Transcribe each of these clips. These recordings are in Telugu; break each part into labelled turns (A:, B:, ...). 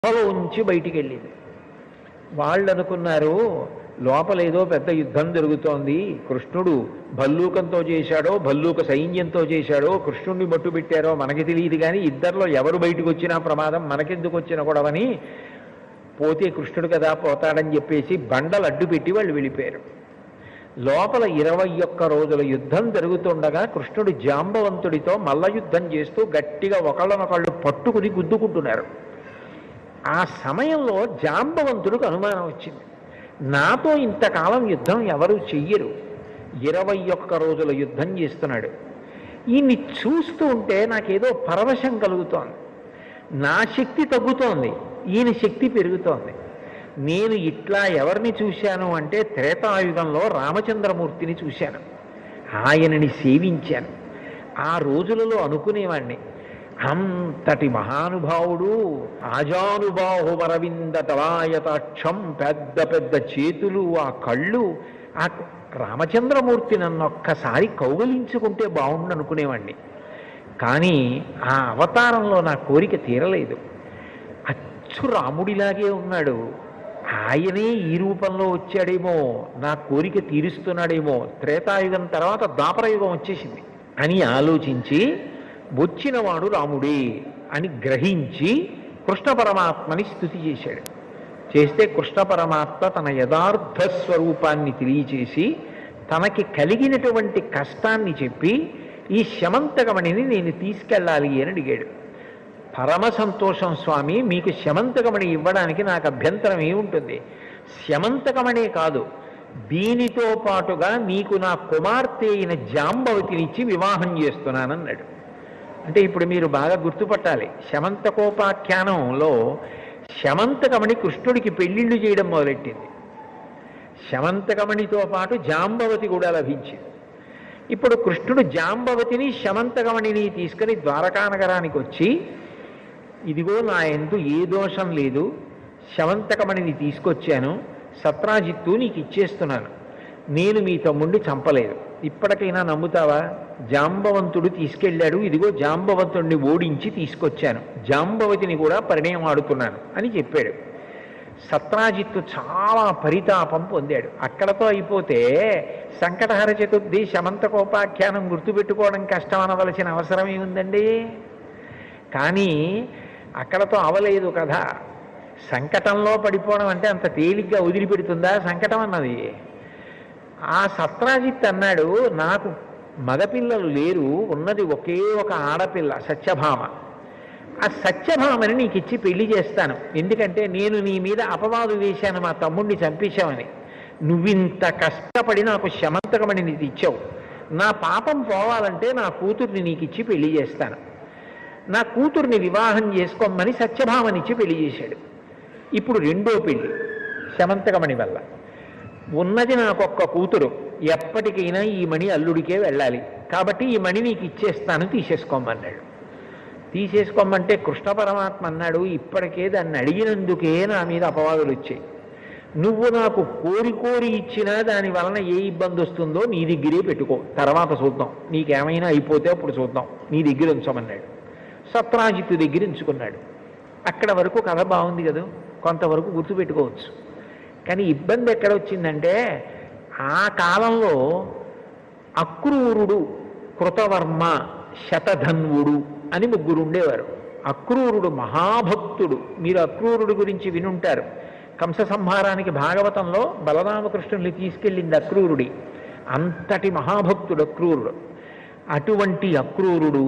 A: ఉంచి బయటికి వెళ్ళింది వాళ్ళు అనుకున్నారు లోపల ఏదో పెద్ద యుద్ధం జరుగుతోంది కృష్ణుడు భల్లూకంతో చేశాడో భల్లూక సైన్యంతో చేశాడో కృష్ణుడిని మట్టు పెట్టారో మనకి తెలియదు కానీ ఇద్దరిలో ఎవరు బయటకు వచ్చినా ప్రమాదం మనకెందుకు వచ్చిన గొడవని పోతే కృష్ణుడు కదా పోతాడని చెప్పేసి బండలు అడ్డు పెట్టి వాళ్ళు వెళ్ళిపోయారు లోపల ఇరవై ఒక్క రోజుల యుద్ధం జరుగుతుండగా కృష్ణుడు జాంబవంతుడితో మల్ల యుద్ధం చేస్తూ గట్టిగా ఒకళ్ళనొకళ్ళు పట్టుకుని గుద్దుకుంటున్నారు ఆ సమయంలో జాంబవంతుడికి అనుమానం వచ్చింది నాతో ఇంతకాలం యుద్ధం ఎవరు చెయ్యరు ఇరవై ఒక్క రోజుల యుద్ధం చేస్తున్నాడు ఈయన్ని చూస్తూ ఉంటే నాకేదో పరవశం కలుగుతోంది నా శక్తి తగ్గుతోంది ఈయన శక్తి పెరుగుతోంది నేను ఇట్లా ఎవరిని చూశాను అంటే త్రేతాయుగంలో రామచంద్రమూర్తిని చూశాను ఆయనని సేవించాను ఆ రోజులలో అనుకునేవాణ్ణి అంతటి మహానుభావుడు ఆజానుబాహు వరవింద తలాయతాక్షం పెద్ద పెద్ద చేతులు ఆ కళ్ళు ఆ రామచంద్రమూర్తి నన్ను ఒక్కసారి కౌగలించుకుంటే బాగుండు అనుకునేవాణ్ణి కానీ ఆ అవతారంలో నా కోరిక తీరలేదు అచ్చు రాముడిలాగే ఉన్నాడు ఆయనే ఈ రూపంలో వచ్చాడేమో నా కోరిక తీరుస్తున్నాడేమో త్రేతాయుగం తర్వాత దాపరయుగం వచ్చేసింది అని ఆలోచించి వచ్చినవాడు రాముడే అని గ్రహించి కృష్ణ పరమాత్మని స్థుతి చేశాడు చేస్తే కృష్ణ పరమాత్మ తన యథార్థ స్వరూపాన్ని తెలియచేసి తనకి కలిగినటువంటి కష్టాన్ని చెప్పి ఈ శమంతకమణిని నేను తీసుకెళ్ళాలి అని అడిగాడు పరమ సంతోషం స్వామి మీకు శమంతకమణి ఇవ్వడానికి నాకు అభ్యంతరం ఏముంటుంది శమంతకమణే కాదు దీనితో పాటుగా నీకు నా కుమార్తె అయిన జాంబవతినిచ్చి వివాహం చేస్తున్నానన్నాడు అంటే ఇప్పుడు మీరు బాగా గుర్తుపట్టాలి శమంతకోపాఖ్యానంలో శమంతకమణి కృష్ణుడికి పెళ్లిళ్ళు చేయడం మొదలెట్టింది శమంతకమణితో పాటు జాంబవతి కూడా లభించింది ఇప్పుడు కృష్ణుడు జాంబవతిని శమంతకమణిని తీసుకుని ద్వారకానగరానికి వచ్చి ఇదిగో నా ఎందు ఏ దోషం లేదు శవంతకమణిని తీసుకొచ్చాను సత్రాజిత్తు నీకు ఇచ్చేస్తున్నాను నేను మీ తమ్ముడిని చంపలేదు ఇప్పటికైనా నమ్ముతావా జాంబవంతుడు తీసుకెళ్ళాడు ఇదిగో జాంబవంతుడిని ఓడించి తీసుకొచ్చాను జాంబవతిని కూడా పరిణయం ఆడుతున్నాను అని చెప్పాడు సత్రాజిత్తు చాలా పరితాపం పొందాడు అక్కడతో అయిపోతే సంకటహర చతుర్థి శమంతకోపాఖ్యానం గుర్తుపెట్టుకోవడం కష్టం అనవలసిన అవసరం ఏముందండి కానీ అక్కడతో అవలేదు కదా సంకటంలో పడిపోవడం అంటే అంత తేలిగ్గా వదిలిపెడుతుందా సంకటం అన్నది ఆ సత్రాజిత్ అన్నాడు నాకు మగపిల్లలు లేరు ఉన్నది ఒకే ఒక ఆడపిల్ల సత్యభామ ఆ సత్యభామని నీకు ఇచ్చి పెళ్లి చేస్తాను ఎందుకంటే నేను నీ మీద అపవాదు వేశాను మా తమ్ముడిని చంపేశామని నువ్వింత కష్టపడి నాకు శమంతకమని నీకు ఇచ్చావు నా పాపం పోవాలంటే నా కూతుర్ని నీకు ఇచ్చి పెళ్లి చేస్తాను నా కూతుర్ని వివాహం చేసుకోమని సత్యభామనిచ్చి పెళ్లి చేశాడు ఇప్పుడు రెండో పెళ్లి శమంతకమణి వల్ల ఉన్నది నాకొక్క కూతురు ఎప్పటికైనా ఈ మణి అల్లుడికే వెళ్ళాలి కాబట్టి ఈ మణి నీకు ఇచ్చేస్తాను తీసేసుకోమన్నాడు తీసేసుకోమంటే కృష్ణ పరమాత్మ అన్నాడు ఇప్పటికే దాన్ని అడిగినందుకే నా మీద అపవాదులు వచ్చాయి నువ్వు నాకు కోరి కోరి ఇచ్చినా దాని వలన ఏ ఇబ్బంది వస్తుందో నీ దగ్గరే పెట్టుకో తర్వాత చూద్దాం నీకేమైనా అయిపోతే అప్పుడు చూద్దాం నీ దగ్గర ఉంచమన్నాడు సత్రాజిత్తు దగ్గర ఉంచుకున్నాడు అక్కడ వరకు కథ బాగుంది కదా కొంతవరకు గుర్తుపెట్టుకోవచ్చు కానీ ఇబ్బంది ఎక్కడ వచ్చిందంటే ఆ కాలంలో అక్రూరుడు కృతవర్మ శతధన్వుడు అని ముగ్గురు ఉండేవారు అక్రూరుడు మహాభక్తుడు మీరు అక్రూరుడు గురించి వినుంటారు కంస సంహారానికి భాగవతంలో బలరామకృష్ణుల్ని తీసుకెళ్ళింది అక్రూరుడి అంతటి మహాభక్తుడు అక్రూరుడు అటువంటి అక్రూరుడు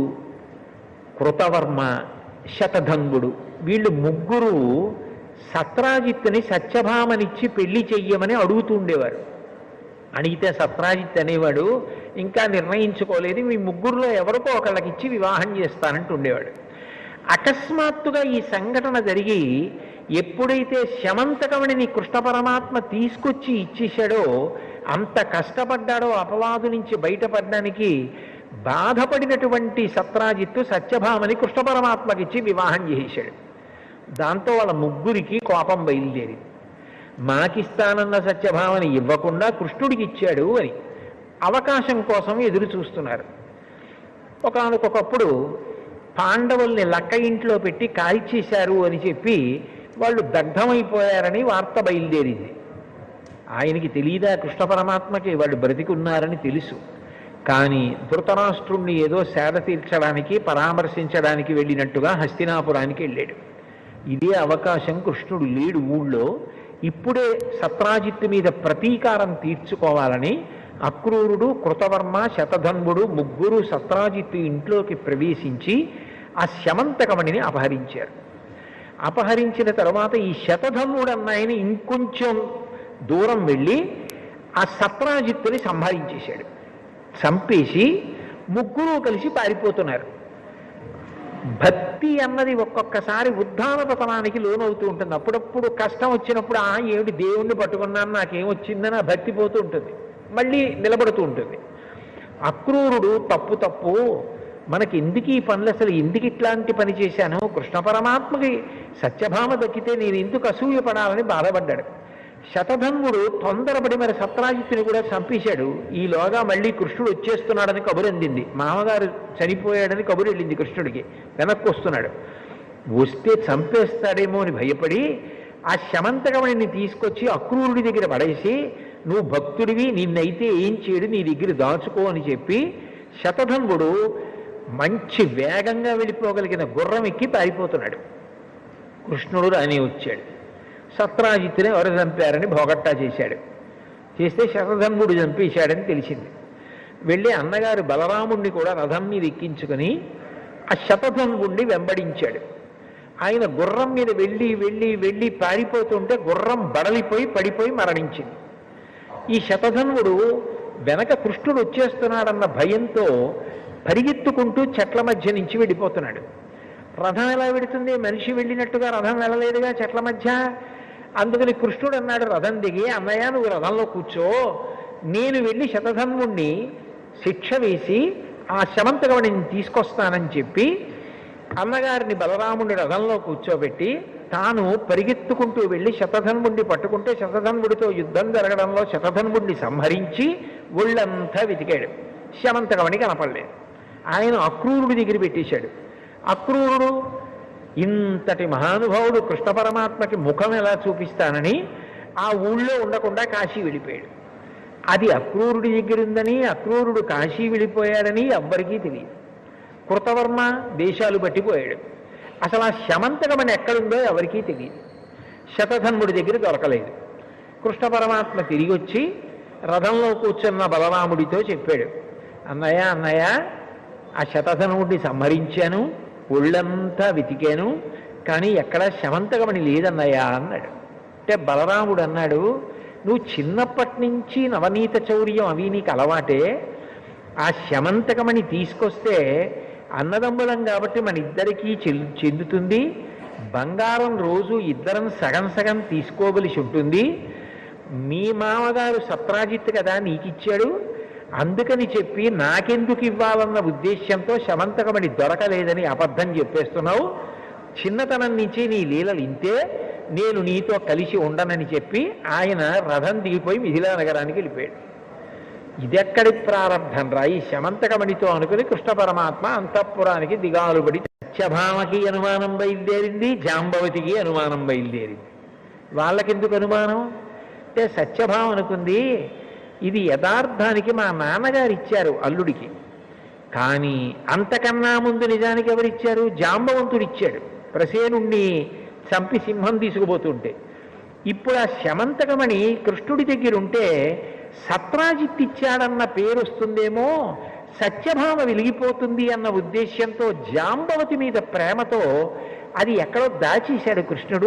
A: కృతవర్మ శతధన్వుడు వీళ్ళు ముగ్గురు సత్రాజిత్తుని సత్యభామనిచ్చి పెళ్లి చెయ్యమని అడుగుతూ ఉండేవారు అడిగితే సత్రాజిత్ అనేవాడు ఇంకా నిర్ణయించుకోలేదు మీ ముగ్గురులో ఎవరికో ఒకళ్ళకి ఇచ్చి వివాహం చేస్తానంటూ ఉండేవాడు అకస్మాత్తుగా ఈ సంఘటన జరిగి ఎప్పుడైతే శమంతకమణిని కృష్ణ పరమాత్మ తీసుకొచ్చి ఇచ్చేశాడో అంత కష్టపడ్డాడో అపవాదు నుంచి బయటపడడానికి బాధపడినటువంటి సత్రాజిత్తు సత్యభామని కృష్ణ పరమాత్మకిచ్చి వివాహం చేసేశాడు దాంతో వాళ్ళ ముగ్గురికి కోపం బయలుదేరింది మాకిస్తానన్న సత్యభామని ఇవ్వకుండా కృష్ణుడికి ఇచ్చాడు అని అవకాశం కోసం ఎదురు చూస్తున్నారు ఒకనకొకప్పుడు పాండవుల్ని లక్క ఇంట్లో పెట్టి కాల్చేశారు అని చెప్పి వాళ్ళు దగ్ధమైపోయారని వార్త బయలుదేరింది ఆయనకి తెలియదా కృష్ణ పరమాత్మకి వాళ్ళు బ్రతికున్నారని తెలుసు కానీ ధృతరాష్ట్రుణ్ణి ఏదో సేద తీర్చడానికి పరామర్శించడానికి వెళ్ళినట్టుగా హస్తినాపురానికి వెళ్ళాడు ఇదే అవకాశం కృష్ణుడు లేడు ఊళ్ళో ఇప్పుడే సత్రాజిత్తు మీద ప్రతీకారం తీర్చుకోవాలని అక్రూరుడు కృతవర్మ శతధన్వుడు ముగ్గురు సత్రాజిత్తు ఇంట్లోకి ప్రవేశించి ఆ శమంతకమణిని అపహరించారు అపహరించిన తర్వాత ఈ శతధన్వుడు అన్నాయన ఇంకొంచెం దూరం వెళ్ళి ఆ సత్రాజిత్తుని సంహరించేశాడు చంపేసి ముగ్గురు కలిసి పారిపోతున్నారు భక్తి అన్నది ఒక్కొక్కసారి ఉద్ధాన పతనానికి లోనవుతూ ఉంటుంది అప్పుడప్పుడు కష్టం వచ్చినప్పుడు ఆ ఏమిటి దేవుణ్ణి పట్టుకున్నాను నాకేం వచ్చిందని ఆ భక్తి పోతూ ఉంటుంది మళ్ళీ నిలబడుతూ ఉంటుంది అక్రూరుడు తప్పు తప్పు మనకి ఎందుకు ఈ పనులు అసలు ఎందుకు ఇట్లాంటి పని చేశాను కృష్ణ పరమాత్మకి సత్యభామ దక్కితే నేను ఎందుకు అసూయపడాలని బాధపడ్డాడు శతధన్వుడు తొందరపడి మరి సత్రాజిత్తుని కూడా చంపేశాడు ఈలోగా మళ్ళీ కృష్ణుడు వచ్చేస్తున్నాడని కబురు అందింది మామగారు చనిపోయాడని కబురు వెళ్ళింది కృష్ణుడికి వెనక్కి వస్తున్నాడు వస్తే చంపేస్తాడేమో అని భయపడి ఆ శమంతకమణిని తీసుకొచ్చి అక్రూరుడి దగ్గర పడేసి నువ్వు భక్తుడివి నిన్నైతే ఏం చేయడు నీ దగ్గర దాచుకో అని చెప్పి శతధన్వుడు మంచి వేగంగా వెళ్ళిపోగలిగిన గుర్రం ఎక్కి పారిపోతున్నాడు కృష్ణుడు రాని వచ్చాడు సత్రాజిత్తుని ఎవరు చంపారని భోగట్టా చేశాడు చేస్తే శతధన్వుడు చంపేశాడని తెలిసింది వెళ్ళి అన్నగారు బలరాముణ్ణి కూడా రథం మీద ఎక్కించుకొని ఆ శతధన్వుణ్ణి వెంబడించాడు ఆయన గుర్రం మీద వెళ్ళి వెళ్ళి వెళ్ళి పారిపోతుంటే గుర్రం బడలిపోయి పడిపోయి మరణించింది ఈ శతధన్వుడు వెనక కృష్ణుడు వచ్చేస్తున్నాడన్న భయంతో పరిగెత్తుకుంటూ చెట్ల మధ్య నుంచి వెళ్ళిపోతున్నాడు రథం ఎలా వెడుతుంది మనిషి వెళ్ళినట్టుగా రథం వెళ్ళలేదుగా చెట్ల మధ్య అందుకని కృష్ణుడు అన్నాడు రథం దిగి అన్నయ్య నువ్వు రథంలో కూర్చో నేను వెళ్ళి శతధన్వుణ్ణి శిక్ష వేసి ఆ శమంతగవడిని తీసుకొస్తానని చెప్పి అన్నగారిని బలరాముడి రథంలో కూర్చోబెట్టి తాను పరిగెత్తుకుంటూ వెళ్ళి శతధన్వుడిని పట్టుకుంటే శతధన్వుడితో యుద్ధం జరగడంలో శతధన్వుడిని సంహరించి ఒళ్ళంతా వెతికాడు శమంతకమణి కనపడలేదు ఆయన అక్రూరుడి దగ్గర పెట్టేశాడు అక్రూరుడు ఇంతటి మహానుభావుడు కృష్ణ పరమాత్మకి ముఖం ఎలా చూపిస్తానని ఆ ఊళ్ళో ఉండకుండా కాశీ వెళ్ళిపోయాడు అది అక్రూరుడి దగ్గర ఉందని అక్రూరుడు కాశీ వెళ్ళిపోయాడని ఎవ్వరికీ తెలియదు కృతవర్మ దేశాలు పట్టిపోయాడు అసలు ఆ శమంతకమని ఎక్కడుందో ఎవరికీ తెలియదు శతధన్ముడి దగ్గర దొరకలేదు కృష్ణ పరమాత్మ తిరిగి వచ్చి రథంలో కూర్చున్న బలరాముడితో చెప్పాడు అన్నయ్య అన్నయ్య ఆ శతధనుడిని సంహరించాను ఒళ్ళంతా వెతికాను కానీ ఎక్కడ శమంతకమని లేదన్నయ్యా అన్నాడు అంటే బలరాముడు అన్నాడు నువ్వు చిన్నప్పటి నుంచి నవనీత చౌర్యం అవి నీకు అలవాటే ఆ శమంతకమని తీసుకొస్తే అన్నదమ్ములం కాబట్టి మన ఇద్దరికీ చెల్ చెందుతుంది బంగారం రోజు ఇద్దరం సగం సగం తీసుకోవలసి ఉంటుంది మీ మామగారు సత్రాజిత్ కదా నీకిచ్చాడు అందుకని చెప్పి నాకెందుకు ఇవ్వాలన్న ఉద్దేశ్యంతో శమంతకమణి దొరకలేదని అబద్ధం చెప్పేస్తున్నావు చిన్నతనం నుంచి నీ లీలలు ఇంతే నేను నీతో కలిసి ఉండనని చెప్పి ఆయన రథం దిగిపోయి మిథిలా నగరానికి వెళ్ళిపోయాడు ఇదెక్కడి ప్రారంభం రా ఈ శమంతకమణితో అనుకుని కృష్ణ పరమాత్మ అంతఃపురానికి దిగాలుబడి సత్యభామకి అనుమానం బయలుదేరింది జాంబవతికి అనుమానం బయలుదేరింది వాళ్ళకెందుకు అనుమానం అంటే సత్యభావం అనుకుంది ఇది యథార్థానికి మా నాన్నగారు ఇచ్చారు అల్లుడికి కానీ అంతకన్నా ముందు నిజానికి ఎవరిచ్చారు జాంబవంతుడు ఇచ్చాడు ప్రసేనుణ్ణి చంపి సింహం తీసుకుపోతుంటే ఇప్పుడు ఆ శమంతకమణి కృష్ణుడి దగ్గర ఉంటే సత్రాజిత్ ఇచ్చాడన్న పేరు వస్తుందేమో సత్యభామ వెలిగిపోతుంది అన్న ఉద్దేశ్యంతో జాంబవతి మీద ప్రేమతో అది ఎక్కడో దాచేశాడు కృష్ణుడు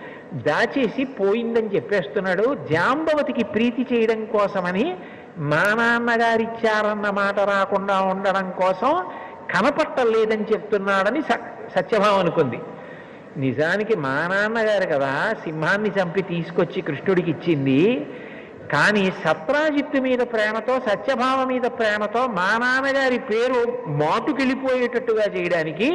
A: దాచేసి పోయిందని చెప్పేస్తున్నాడు జాంబవతికి ప్రీతి చేయడం కోసమని మా నాన్నగారిచ్చారన్న మాట రాకుండా ఉండడం కోసం కనపట్టలేదని చెప్తున్నాడని స సత్యభామ అనుకుంది నిజానికి మా నాన్నగారు కదా సింహాన్ని చంపి తీసుకొచ్చి కృష్ణుడికి ఇచ్చింది కానీ సత్రాజిత్తు మీద ప్రేమతో సత్యభామ మీద ప్రేమతో మా నాన్నగారి పేరు మాటుకెళ్ళిపోయేటట్టుగా చేయడానికి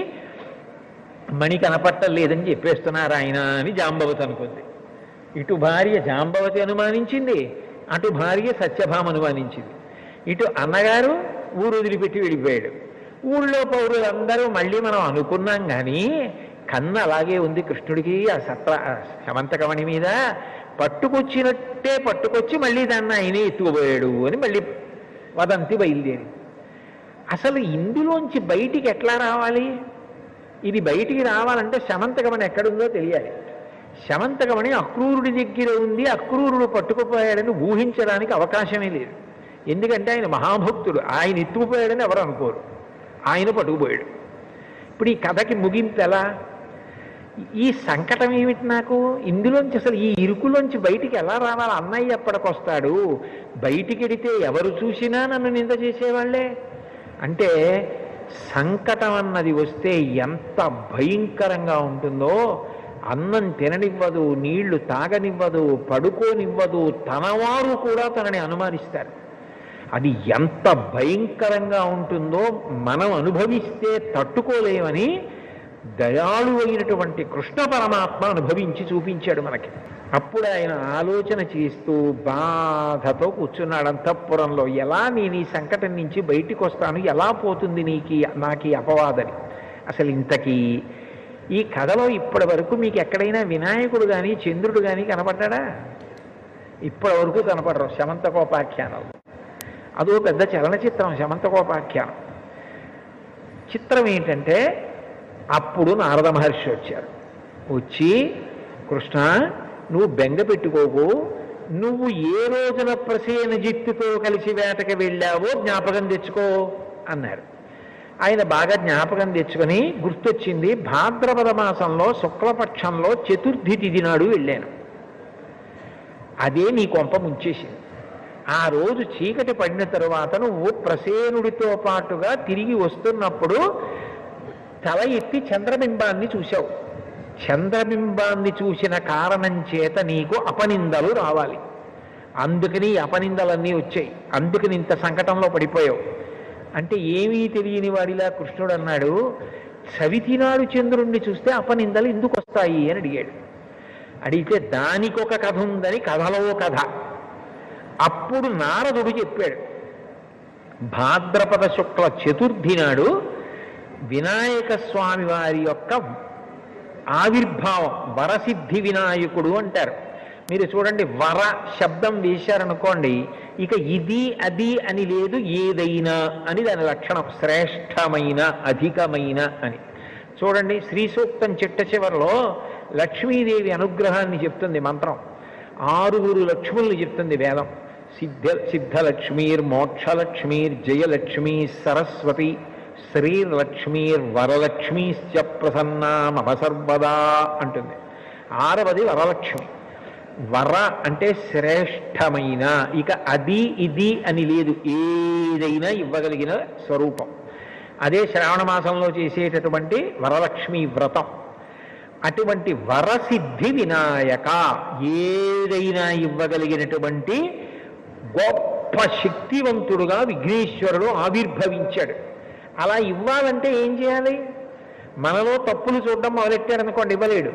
A: మణి కనపట్టలేదని చెప్పేస్తున్నారు ఆయన అని జాంబవతి అనుకుంది ఇటు భార్య జాంబవతి అనుమానించింది అటు భార్య సత్యభామ అనుమానించింది ఇటు అన్నగారు ఊరు వదిలిపెట్టి వెళ్ళిపోయాడు ఊళ్ళో పౌరులందరూ మళ్ళీ మనం అనుకున్నాం కానీ కన్ను అలాగే ఉంది కృష్ణుడికి ఆ సత్ర ఆ శమంతకమణి మీద పట్టుకొచ్చినట్టే పట్టుకొచ్చి మళ్ళీ దాన్ని ఆయనే ఎత్తుకుపోయాడు అని మళ్ళీ వదంతి బయలుదేరి అసలు ఇందులోంచి బయటికి ఎట్లా రావాలి ఇది బయటికి రావాలంటే శమంతకమణి ఎక్కడుందో తెలియాలి శమంతకమణి అక్రూరుడి దగ్గర ఉంది అక్రూరుడు పట్టుకుపోయాడని ఊహించడానికి అవకాశమే లేదు ఎందుకంటే ఆయన మహాభక్తుడు ఆయన ఎత్తుకుపోయాడని ఎవరు అనుకోరు ఆయన పట్టుకుపోయాడు ఇప్పుడు ఈ కథకి ముగింపు ఎలా ఈ సంకటం ఏమిటి నాకు ఇందులోంచి అసలు ఈ ఇరుకులోంచి బయటికి ఎలా రావాలి అన్నయ్య ఎప్పటికొస్తాడు బయటికి వెడితే ఎవరు చూసినా నన్ను నింద చేసేవాళ్లే అంటే సంకటం అన్నది వస్తే ఎంత భయంకరంగా ఉంటుందో అన్నం తిననివ్వదు నీళ్లు తాగనివ్వదు పడుకోనివ్వదు తనవారు కూడా తనని అనుమానిస్తారు అది ఎంత భయంకరంగా ఉంటుందో మనం అనుభవిస్తే తట్టుకోలేమని దయాళు అయినటువంటి కృష్ణ పరమాత్మ అనుభవించి చూపించాడు మనకి అప్పుడు ఆయన ఆలోచన చేస్తూ బాధతో కూర్చున్నాడు అంతఃపురంలో ఎలా నేను ఈ సంకటం నుంచి బయటికి వస్తాను ఎలా పోతుంది నీకు నాకు ఈ అపవాదని అసలు ఇంతకీ ఈ కథలో ఇప్పటి వరకు మీకు ఎక్కడైనా వినాయకుడు కానీ చంద్రుడు కానీ కనపడ్డా ఇప్పటి వరకు కనపడరు శమంతకోపాఖ్యానాలు అదో పెద్ద చలనచిత్రం శమంతకోపాఖ్యానం చిత్రం ఏంటంటే అప్పుడు నారద మహర్షి వచ్చారు వచ్చి కృష్ణ నువ్వు బెంగ పెట్టుకోకు నువ్వు ఏ రోజున ప్రసేన జిత్తుతో కలిసి వేటకి వెళ్ళావో జ్ఞాపకం తెచ్చుకో అన్నారు ఆయన బాగా జ్ఞాపకం తెచ్చుకొని గుర్తొచ్చింది భాద్రపద మాసంలో శుక్లపక్షంలో చతుర్థి తిథి నాడు వెళ్ళాను అదే నీ కొంప ముంచేసింది ఆ రోజు చీకటి పడిన తరువాత నువ్వు ప్రసేనుడితో పాటుగా తిరిగి వస్తున్నప్పుడు తల ఎత్తి చంద్రబింబాన్ని చూశావు చంద్రబింబాన్ని చూసిన కారణం చేత నీకు అపనిందలు రావాలి అందుకని ఈ అపనిందలన్నీ వచ్చాయి అందుకని ఇంత సంకటంలో పడిపోయావు అంటే ఏమీ తెలియని వాడిలా కృష్ణుడు అన్నాడు సవితినాడు చంద్రుణ్ణి చూస్తే అపనిందలు ఎందుకు వస్తాయి అని అడిగాడు అడిగితే దానికొక కథ ఉందని కథలో కథ అప్పుడు నారదుడు చెప్పాడు భాద్రపద శుక్ల చతుర్థి నాడు వినాయక స్వామి వారి యొక్క ఆవిర్భావం వరసిద్ధి వినాయకుడు అంటారు మీరు చూడండి వర శబ్దం వేశారనుకోండి ఇక ఇది అది అని లేదు ఏదైనా అని దాని లక్షణం శ్రేష్టమైన అధికమైన అని చూడండి శ్రీ సూక్తం చిట్ట చివరిలో లక్ష్మీదేవి అనుగ్రహాన్ని చెప్తుంది మంత్రం ఆరుగురు లక్ష్ముల్ని చెప్తుంది వేదం సిద్ధ సిద్ధలక్ష్మీర్ మోక్షలక్ష్మీర్ జయలక్ష్మీ సరస్వతి శ్రీలక్ష్మీర్ వరలక్ష్మీశ్చ ప్రసన్నామవ సర్వదా అంటుంది ఆరవది వరలక్ష్మి వర అంటే శ్రేష్టమైన ఇక అది ఇది అని లేదు ఏదైనా ఇవ్వగలిగిన స్వరూపం అదే శ్రావణ మాసంలో చేసేటటువంటి వరలక్ష్మి వ్రతం అటువంటి వరసిద్ధి వినాయక ఏదైనా ఇవ్వగలిగినటువంటి గొప్ప శక్తివంతుడుగా విఘ్నేశ్వరుడు ఆవిర్భవించాడు అలా ఇవ్వాలంటే ఏం చేయాలి మనలో తప్పులు చూడడం మొదలెట్టారనుకోండి ఇవ్వలేడు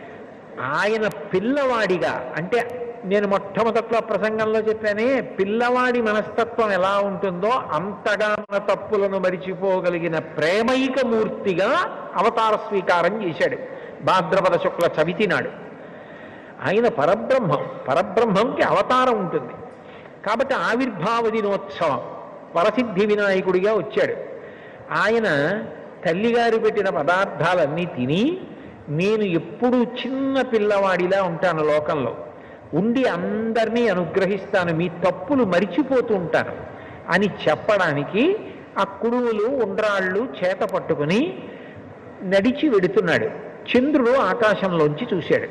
A: ఆయన పిల్లవాడిగా అంటే నేను మొట్టమొదట్లో ప్రసంగంలో చెప్పానే పిల్లవాడి మనస్తత్వం ఎలా ఉంటుందో అంతగా మన తప్పులను మరిచిపోగలిగిన ప్రేమైక మూర్తిగా అవతార స్వీకారం చేశాడు భాద్రపద శుక్ల చవితి నాడు ఆయన పరబ్రహ్మం పరబ్రహ్మంకి అవతారం ఉంటుంది కాబట్టి ఆవిర్భావ దినోత్సవం వరసిద్ధి వినాయకుడిగా వచ్చాడు ఆయన తల్లిగారు పెట్టిన పదార్థాలన్నీ తిని నేను ఎప్పుడూ చిన్న పిల్లవాడిలా ఉంటాను లోకంలో ఉండి అందరినీ అనుగ్రహిస్తాను మీ తప్పులు మరిచిపోతూ ఉంటాను అని చెప్పడానికి ఆ కుడువులు ఉండ్రాళ్ళు చేత పట్టుకుని నడిచి వెడుతున్నాడు చంద్రుడు ఆకాశంలోంచి చూశాడు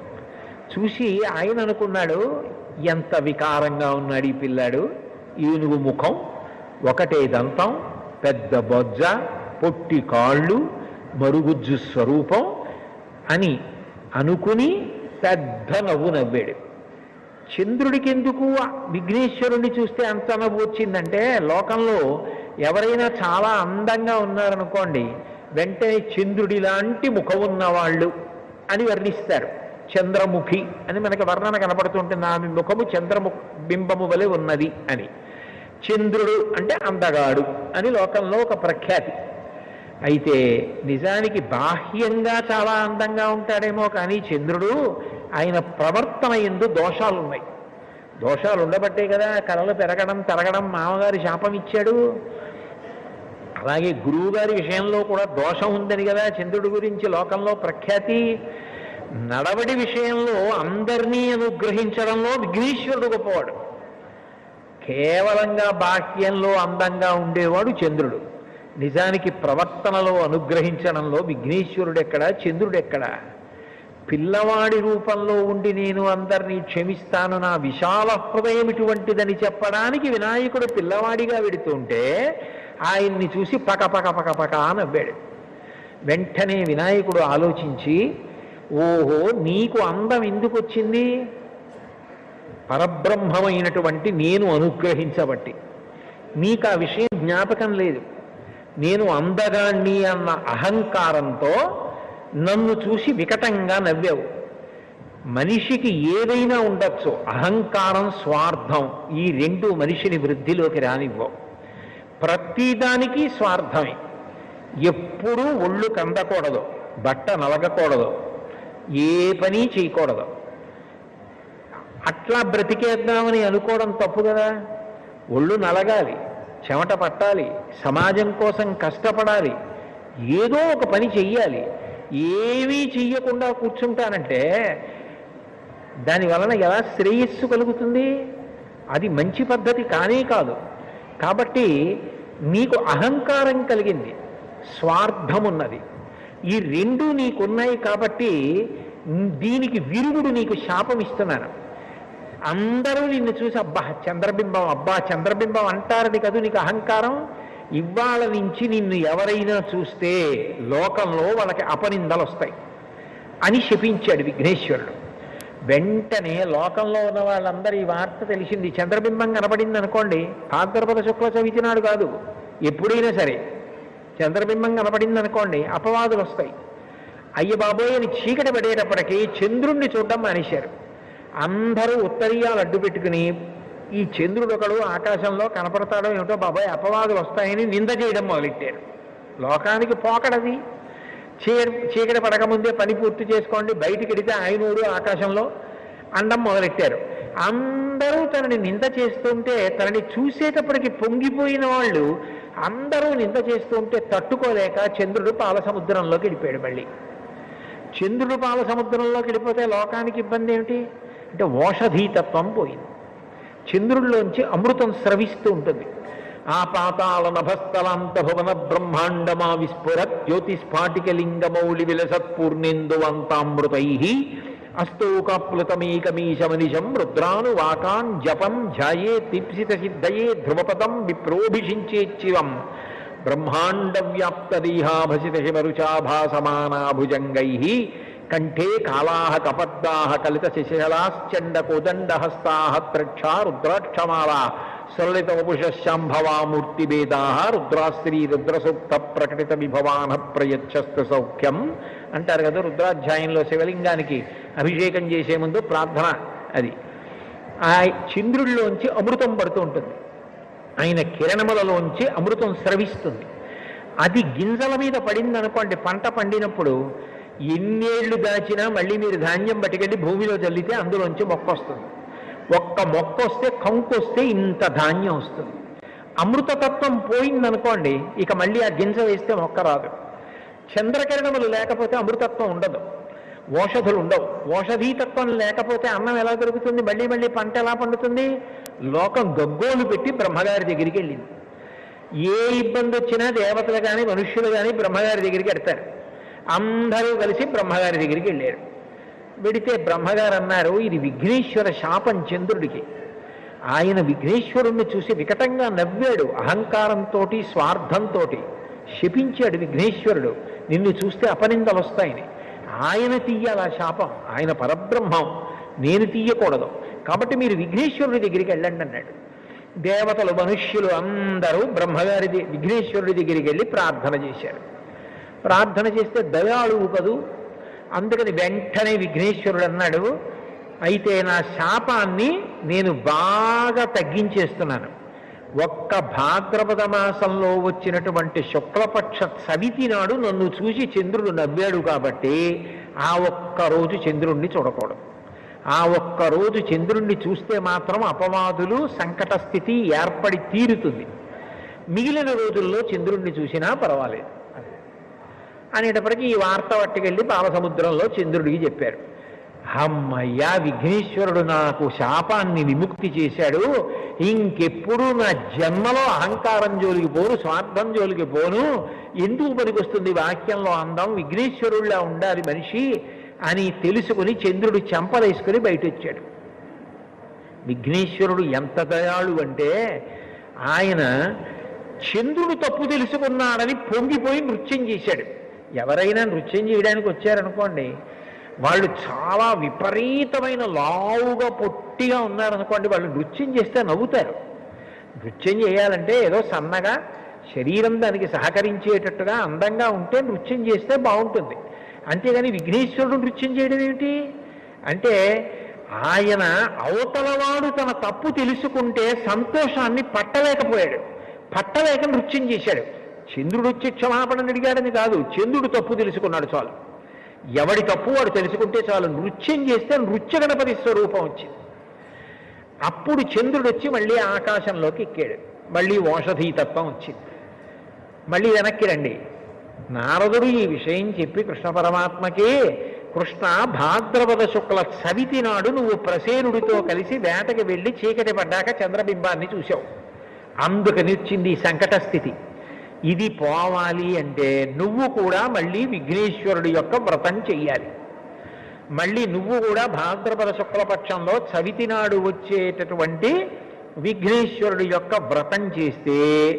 A: చూసి ఆయన అనుకున్నాడు ఎంత వికారంగా ఉన్నాడు ఈ పిల్లాడు ఏనుగు ముఖం ఒకటే దంతం పెద్ద బొజ్జ పొట్టి కాళ్ళు మరుగుజ్జు స్వరూపం అని అనుకుని పెద్ద నవ్వు నవ్వాడు చంద్రుడికి ఎందుకు విఘ్నేశ్వరుణ్ణి చూస్తే అంత నవ్వు వచ్చిందంటే లోకంలో ఎవరైనా చాలా అందంగా ఉన్నారనుకోండి వెంటనే చంద్రుడి లాంటి ముఖం ఉన్నవాళ్ళు అని వర్ణిస్తారు చంద్రముఖి అని మనకి వర్ణన కనపడుతుంటుంది ఆమె ముఖము చంద్రము బింబము వలె ఉన్నది అని చంద్రుడు అంటే అందగాడు అని లోకంలో ఒక ప్రఖ్యాతి అయితే నిజానికి బాహ్యంగా చాలా అందంగా ఉంటాడేమో కానీ చంద్రుడు ఆయన ప్రవర్తన ఎందు దోషాలు ఉన్నాయి దోషాలు ఉండబట్టే కదా కళలు పెరగడం తరగడం మామగారి శాపం ఇచ్చాడు అలాగే గురువుగారి విషయంలో కూడా దోషం ఉందని కదా చంద్రుడి గురించి లోకంలో ప్రఖ్యాతి నడవడి విషయంలో అందరినీ అనుగ్రహించడంలో విఘ్నేశ్వరుడు గొప్పవాడు కేవలంగా బాహ్యంలో అందంగా ఉండేవాడు చంద్రుడు నిజానికి ప్రవర్తనలో అనుగ్రహించడంలో విఘ్నేశ్వరుడు ఎక్కడ చంద్రుడు ఎక్కడ పిల్లవాడి రూపంలో ఉండి నేను అందరినీ క్షమిస్తాను నా విశాల హృదయం ఇటువంటిదని చెప్పడానికి వినాయకుడు పిల్లవాడిగా వెడుతుంటే ఆయన్ని చూసి పక పక పక పక నవ్వాడు వెంటనే వినాయకుడు ఆలోచించి ఓహో నీకు అందం ఎందుకు వచ్చింది పరబ్రహ్మమైనటువంటి నేను అనుగ్రహించబట్టి నీకు ఆ విషయం జ్ఞాపకం లేదు నేను అందగాణ్ణి అన్న అహంకారంతో నన్ను చూసి వికటంగా నవ్వావు మనిషికి ఏదైనా ఉండొచ్చు అహంకారం స్వార్థం ఈ రెండు మనిషిని వృద్ధిలోకి రానివ్వవు ప్రతిదానికి స్వార్థమే ఎప్పుడూ ఒళ్ళు కందకూడదు బట్ట నలగకూడదు ఏ పని చేయకూడదు అట్లా బ్రతికేద్దామని అనుకోవడం తప్పు కదా ఒళ్ళు నలగాలి చెమట పట్టాలి సమాజం కోసం కష్టపడాలి ఏదో ఒక పని చెయ్యాలి ఏమీ చెయ్యకుండా కూర్చుంటానంటే దాని వలన ఎలా శ్రేయస్సు కలుగుతుంది అది మంచి పద్ధతి కానే కాదు కాబట్టి నీకు అహంకారం కలిగింది స్వార్థం ఉన్నది ఈ రెండు నీకున్నాయి కాబట్టి దీనికి విరుగుడు నీకు శాపం ఇస్తున్నాను అందరూ నిన్ను చూసి అబ్బా చంద్రబింబం అబ్బా చంద్రబింబం అంటారని కదూ నీకు అహంకారం ఇవాళ నుంచి నిన్ను ఎవరైనా చూస్తే లోకంలో వాళ్ళకి అపనిందలు వస్తాయి అని శపించాడు విఘ్నేశ్వరుడు వెంటనే లోకంలో ఉన్న వాళ్ళందరూ ఈ వార్త తెలిసింది చంద్రబింబం కనపడింది అనుకోండి భాద్రపద శుక్ల చవితి నాడు కాదు ఎప్పుడైనా సరే చంద్రబింబం కనపడింది అనుకోండి అపవాదులు వస్తాయి అయ్య బాబోయ్ అని చీకటి పడేటప్పటికీ చంద్రుణ్ణి చూడడం మానేశారు అందరూ ఉత్తరీయాలు అడ్డు పెట్టుకుని ఈ చంద్రుడు ఒకడు ఆకాశంలో కనపడతాడో ఏమిటో బాబాయ్ అపవాదులు వస్తాయని నింద చేయడం మొదలెట్టారు లోకానికి పోకడది చీ చీకటి పడకముందే పని పూర్తి చేసుకోండి బయటికి వెడితే ఆయనూరు ఆకాశంలో అండం మొదలెట్టారు అందరూ తనని నింద చేస్తుంటే తనని చూసేటప్పటికి పొంగిపోయిన వాళ్ళు అందరూ నింద చేస్తుంటే తట్టుకోలేక చంద్రుడు పాల సముద్రంలోకి వెళ్ళిపోయాడు మళ్ళీ చంద్రుడు పాల సముద్రంలోకి వెళ్ళిపోతే లోకానికి ఇబ్బంది ఏమిటి అంటే ఓషధీతత్వం పోయింది చంద్రుల్లోంచి అమృతం స్రవిస్తూ ఉంటుంది ఆ పాతాళ నభస్థలాంత భువన బ్రహ్మాండమా విస్ఫురత్ జ్యోతిస్ఫాటికలింగమౌళి విలసత్పూర్ణేందువంతామృతై అస్తోకాప్లుతమేకమీశమనిశం రుద్రాను వాకాన్ జపం ధ్యాయే దీప్సిత సిద్ధయే ధ్రువపదం విప్రోభిషించేచ్చివం బ్రహ్మాండ వ్యాప్తదేహాభసిత హిమరుచాభాసమానాభుజంగై కంఠే కాళాహ కపద్దాహ కలిత శిశలాశ్చండ కోదండహస్తా త్రక్షా రుద్రాక్షమాల సరళిత వపుషశాంభవామూర్తి భేదా రుద్రాశ్రీ రుద్రసూక్త ప్రకటిత విభవాన ప్రయచ్చస్తు సౌఖ్యం అంటారు కదా రుద్రాధ్యాయంలో శివలింగానికి అభిషేకం చేసే ముందు ప్రార్థన అది ఆ చంద్రుల్లోంచి అమృతం పడుతూ ఉంటుంది ఆయన కిరణములలోంచి అమృతం స్రవిస్తుంది అది గింజల మీద పడింది అనుకోండి పంట పండినప్పుడు ఎన్నేళ్లు దాచినా మళ్ళీ మీరు ధాన్యం పట్టుకెళ్ళి భూమిలో చల్లితే అందులోంచి మొక్క వస్తుంది ఒక్క మొక్క వస్తే కంకు వస్తే ఇంత ధాన్యం వస్తుంది అమృతతత్వం పోయిందనుకోండి ఇక మళ్ళీ ఆ గింజ వేస్తే మొక్క రాదు చంద్రకిరణములు లేకపోతే అమృతత్వం ఉండదు ఓషధులు ఉండవు ఓషధీతత్వం లేకపోతే అన్నం ఎలా దొరుకుతుంది మళ్ళీ మళ్ళీ పంట ఎలా పండుతుంది లోకం గగ్గోలు పెట్టి బ్రహ్మగారి దగ్గరికి వెళ్ళింది ఏ ఇబ్బంది వచ్చినా దేవతలు కానీ మనుష్యులు కానీ బ్రహ్మగారి దగ్గరికి వెడతారు అందరూ కలిసి బ్రహ్మగారి దగ్గరికి వెళ్ళారు వెడితే బ్రహ్మగారు అన్నారు ఇది విఘ్నేశ్వర శాపం చంద్రుడికి ఆయన విఘ్నేశ్వరుణ్ణి చూసి వికటంగా నవ్వాడు అహంకారంతో స్వార్థంతో శపించాడు విఘ్నేశ్వరుడు నిన్ను చూస్తే అపనిందలు వస్తాయని ఆయన తీయాలి ఆ శాపం ఆయన పరబ్రహ్మం నేను తీయకూడదు కాబట్టి మీరు విఘ్నేశ్వరుడి దగ్గరికి వెళ్ళండి అన్నాడు దేవతలు మనుష్యులు అందరూ బ్రహ్మగారి ది- విఘ్నేశ్వరుడి దగ్గరికి వెళ్ళి ప్రార్థన చేశారు ప్రార్థన చేస్తే దయాళువు కదూ అందుకని వెంటనే విఘ్నేశ్వరుడు అన్నాడు అయితే నా శాపాన్ని నేను బాగా తగ్గించేస్తున్నాను ఒక్క భాద్రపద మాసంలో వచ్చినటువంటి శుక్లపక్ష చవితి నాడు నన్ను చూసి చంద్రుడు నవ్వాడు కాబట్టి ఆ ఒక్క రోజు చంద్రుణ్ణి చూడకూడదు ఆ ఒక్క రోజు చంద్రుణ్ణి చూస్తే మాత్రం అపవాదులు సంకట స్థితి ఏర్పడి తీరుతుంది మిగిలిన రోజుల్లో చంద్రుణ్ణి చూసినా పర్వాలేదు అనేటప్పటికీ ఈ వార్త పట్టుకెళ్ళి పాలసముద్రంలో చంద్రుడికి చెప్పారు అమ్మయ్యా విఘ్నేశ్వరుడు నాకు శాపాన్ని విముక్తి చేశాడు ఇంకెప్పుడు నా జన్మలో అహంకారం జోలికి పోను స్వార్థం జోలికి పోను ఎందుకు పనికొస్తుంది వాక్యంలో అందం విఘ్నేశ్వరుడిలా ఉండాలి మనిషి అని తెలుసుకుని చంద్రుడు చెంపలేసుకుని బయట వచ్చాడు విఘ్నేశ్వరుడు ఎంత దయాళు అంటే ఆయన చంద్రుడు తప్పు తెలుసుకున్నాడని పొంగిపోయి నృత్యం చేశాడు ఎవరైనా నృత్యం చేయడానికి వచ్చారనుకోండి వాళ్ళు చాలా విపరీతమైన లావుగా పొట్టిగా ఉన్నారనుకోండి వాళ్ళు నృత్యం చేస్తే నవ్వుతారు నృత్యం చేయాలంటే ఏదో సన్నగా శరీరం దానికి సహకరించేటట్టుగా అందంగా ఉంటే నృత్యం చేస్తే బాగుంటుంది అంతేగాని విఘ్నేశ్వరుడు నృత్యం చేయడం ఏమిటి అంటే ఆయన అవతలవాడు తన తప్పు తెలుసుకుంటే సంతోషాన్ని పట్టలేకపోయాడు పట్టలేక నృత్యం చేశాడు చంద్రుడు వచ్చి క్షమాపణ అడిగాడని కాదు చంద్రుడు తప్పు తెలుసుకున్నాడు చాలు ఎవడి తప్పు వాడు తెలుసుకుంటే చాలు నృత్యం చేస్తే నృత్య గణపతి స్వరూపం వచ్చింది అప్పుడు చంద్రుడు వచ్చి మళ్ళీ ఆకాశంలోకి ఎక్కాడు మళ్ళీ ఓషధీతత్వం వచ్చింది మళ్ళీ వెనక్కి రండి నారదుడు ఈ విషయం చెప్పి కృష్ణ పరమాత్మకి కృష్ణ భాద్రపద శుక్ల చవితి నాడు నువ్వు ప్రసేనుడితో కలిసి వేటకి వెళ్ళి చీకటి పడ్డాక చంద్రబింబాన్ని చూశావు అందుకని వచ్చింది ఈ సంకట స్థితి ఇది పోవాలి అంటే నువ్వు కూడా మళ్ళీ విఘ్నేశ్వరుడి యొక్క వ్రతం చెయ్యాలి మళ్ళీ నువ్వు కూడా భాద్రపద శుక్లపక్షంలో చవితి నాడు వచ్చేటటువంటి విఘ్నేశ్వరుడి యొక్క వ్రతం చేస్తే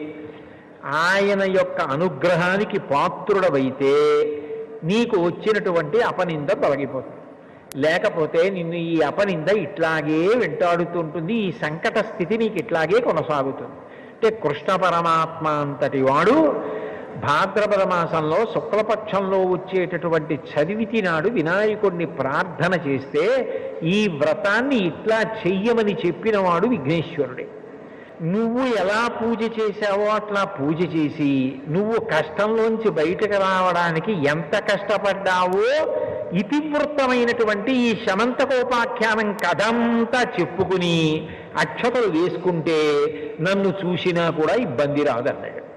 A: ఆయన యొక్క అనుగ్రహానికి పాత్రుడవైతే నీకు వచ్చినటువంటి అపనింద తొలగిపోతుంది లేకపోతే నిన్ను ఈ అపనింద ఇట్లాగే వెంటాడుతుంటుంది ఈ సంకట స్థితి నీకు ఇట్లాగే కొనసాగుతుంది అంటే కృష్ణ పరమాత్మ అంతటి వాడు భాద్రపద మాసంలో శుక్లపక్షంలో వచ్చేటటువంటి చదివితి నాడు వినాయకుడిని ప్రార్థన చేస్తే ఈ వ్రతాన్ని ఇట్లా చెయ్యమని చెప్పినవాడు విఘ్నేశ్వరుడే నువ్వు ఎలా పూజ చేశావో అట్లా పూజ చేసి నువ్వు కష్టంలోంచి బయటకు రావడానికి ఎంత కష్టపడ్డావో ఇతివృత్తమైనటువంటి ఈ శమంతకోపాఖ్యానం కథంతా చెప్పుకుని అక్షతలు వేసుకుంటే నన్ను చూసినా కూడా ఇబ్బంది రాదన్నాడు